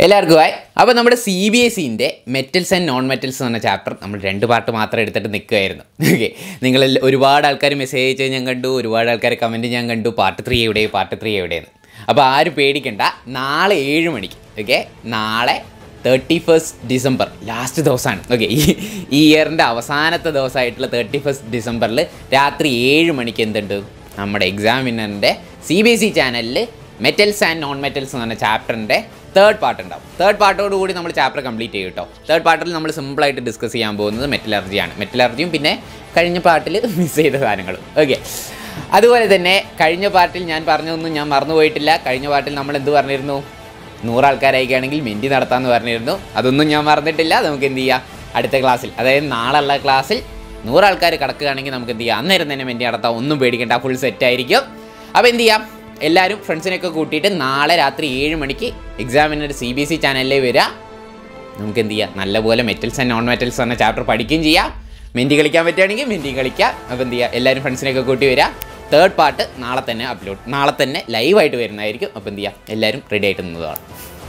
എല്ലാവർക്കും ആയി അപ്പോൾ നമ്മുടെ സി ബി എസ് സിൻ്റെ മെറ്റൽസ് ആൻഡ് നോൺ മെറ്റൽസ് എന്ന് പറഞ്ഞ ചാപ്റ്റർ നമ്മൾ രണ്ട് പാർട്ട് മാത്രം എടുത്തിട്ട് നിൽക്കുമായിരുന്നു ഓക്കെ നിങ്ങൾ ഒരുപാട് ആൾക്കാർ മെസ്സേജ് അയച്ചത് ഞാൻ കണ്ടു ഒരുപാട് ആൾക്കാർ കമൻറ്റ് ഞാൻ കണ്ടു പാർട്ട് ത്രീ എവിടെ പാർട്ട് ത്രീ എവിടെയെന്ന് അപ്പോൾ ആരും പേടിക്കണ്ട നാളെ ഏഴ് മണിക്ക് ഓക്കെ നാളെ തേർട്ടി ഫസ്റ്റ് ഡിസംബർ ലാസ്റ്റ് ദിവസമാണ് ഓക്കെ ഈ ഈ ഇയറിൻ്റെ അവസാനത്തെ ദിവസമായിട്ടുള്ള തേർട്ടി ഫസ്റ്റ് ഡിസംബറിൽ രാത്രി ഏഴ് മണിക്ക് എന്തുണ്ട് നമ്മുടെ എക്സാമിനറിൻ്റെ സി ബി എസ് ഇ ചാനലിൽ മെറ്റൽസ് ആൻഡ് നോൺ മെറ്റൽസ് എന്ന് പറഞ്ഞ ചാപ്റ്ററിൻ്റെ തേർഡ് പാർട്ട് ഉണ്ടാവും തേർഡ് പാർട്ടോട് കൂടി നമ്മൾ ചാപ്റ്റർ കംപ്ലീറ്റ് ചെയ്യും കേട്ടോ തേർഡ് പാർട്ടിൽ നമ്മൾ സിമ്പിളായിട്ട് ഡിസ്കസ് ചെയ്യാൻ പോകുന്നത് മെറ്റലർജിയാണ് മെറ്റലർജിയും പിന്നെ കഴിഞ്ഞ പാർട്ടിൽ മിസ് ചെയ്ത സാധനങ്ങളും ഓക്കെ അതുപോലെ തന്നെ കഴിഞ്ഞ പാർട്ടിൽ ഞാൻ പറഞ്ഞതൊന്നും ഞാൻ മറന്നുപോയിട്ടില്ല കഴിഞ്ഞ പാർട്ടിൽ നമ്മൾ എന്ത് പറഞ്ഞിരുന്നു നൂറാൾക്കാരായിരിക്കുകയാണെങ്കിൽ മെൻറ്റി നടത്താമെന്ന് പറഞ്ഞിരുന്നു അതൊന്നും ഞാൻ മറന്നിട്ടില്ല നമുക്ക് എന്ത് ചെയ്യാം അടുത്ത ക്ലാസ്സിൽ അതായത് നാളെയുള്ള ക്ലാസ്സിൽ നൂറാൾക്കാർ കിടക്കുകയാണെങ്കിൽ നമുക്ക് എന്ത് ചെയ്യാം അന്നേരം തന്നെ മെൻറ്റി നടത്താം ഒന്നും പേടിക്കേണ്ട ഫുൾ സെറ്റ് ആയിരിക്കും അപ്പോൾ എന്ത് ചെയ്യാം എല്ലാവരും ഫ്രണ്ട്സിനെയൊക്കെ കൂട്ടിയിട്ട് നാളെ രാത്രി ഏഴ് മണിക്ക് എക്സാമിനൊരു സി ബി എസ് ഇ ചാനലിൽ വരിക നമുക്ക് എന്ത് ചെയ്യാം നല്ലപോലെ മെറ്റൽസ് ആൻഡ് നോൺ മെറ്റൽസ് എന്ന ചാപ്റ്റർ പഠിക്കുകയും ചെയ്യാം മെൻറ്റി കളിക്കാൻ പറ്റുകയാണെങ്കിൽ മെൻറ്റി കളിക്കാം അപ്പോൾ എന്ത് ചെയ്യുക എല്ലാവരും ഫ്രണ്ട്സിനെയൊക്കെ കൂട്ടി വരിക തേർഡ് പാർട്ട് നാളെ തന്നെ അപ്ലോഡ് നാളെ തന്നെ ലൈവായിട്ട് വരുന്നതായിരിക്കും അപ്പോൾ എന്ത് ചെയ്യുക എല്ലാവരും റെഡി ആയിട്ട് നിന്നതാണ്